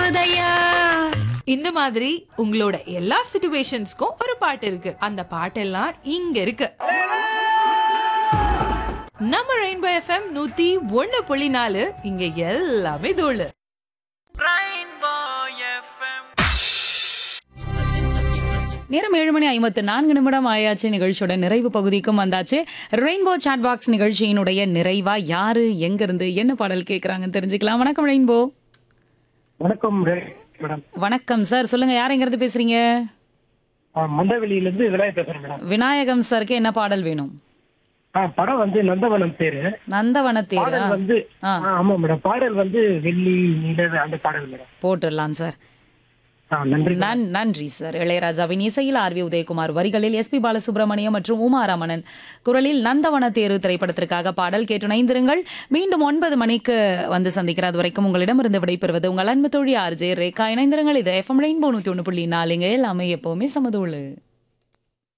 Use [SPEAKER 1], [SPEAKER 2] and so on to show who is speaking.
[SPEAKER 1] போதையா
[SPEAKER 2] இந்த மாதிரி உங்களோட எல்லா சிச்சுவேஷன்ஸ்க்கும் ஒரு பாட்டு இருக்கு அந்த பாட்டெல்லாம் இங்க இருக்கு நம்ம ரெயின்போ எஃப்எம் நூத்தி ஒண்ணு புள்ளி நாலு இங்க எல்லாமே தோழு
[SPEAKER 3] நேரம் ஏழு மணி ஐம்பத்து நான்கு நிமிடம் ஆயாச்சு நிகழ்ச்சியோட நிறைவு பகுதிக்கும் வந்தாச்சு ரெயின்போ சாட் பாக்ஸ் நிகழ்ச்சியினுடைய நிறைவா யாரு எங்க இருந்து என்ன பாடல் கேக்குறாங்கன்னு தெரிஞ்சுக்கலாம் வணக்கம் ரெயின்போ
[SPEAKER 4] வணக்கம் ரே- மேடம்
[SPEAKER 3] வணக்கம் சார் சொல்லுங்க யார் எங்க இருந்து பேசுறீங்க
[SPEAKER 4] ஆ, மந்தவெளியில இருந்து விநாயகர் பேசுறேன் மேடம்
[SPEAKER 3] விநாயகம் சாருக்கு என்ன பாடல் வேணும்
[SPEAKER 4] ஆ படம் வந்து நந்தவனம் பேரு
[SPEAKER 3] நந்தவனத்தேரா
[SPEAKER 4] பாடல் வந்து
[SPEAKER 3] ஆ.
[SPEAKER 4] ஆ, ஆமா மேடம் பாடல் வந்து வெள்ளி நிலவு அந்த பாடல் மேடம்
[SPEAKER 3] போட்டுடலாம் சார்
[SPEAKER 4] ஆ நன்றி
[SPEAKER 3] நன் நன்றி சார் இளையராஜாவின் இசையில் ஆர் வி உதயகுமார் வரிகளில் எஸ் பி பாலசுப்ரமணியம் மற்றும் உமாராமணன் குரலில் நந்தவன தேர்வு திரைப்படத்திற்காக பாடல் கேட்டு இணைந்திருங்கள் மீண்டும் ஒன்பது மணிக்கு வந்து சந்திக்கிற அது வரைக்கும் உங்களிடமிருந்து விடைபெறுவது உங்கள் அன்பு தோழி ஆர் ஜே ரேகா இணைந்திருங்கள் இது எஃப்எம் ரெயின்போ நூத்தி ஒன்று புள்ளி நாலுங்க எல்லாமே எப்பவுமே சமதோளு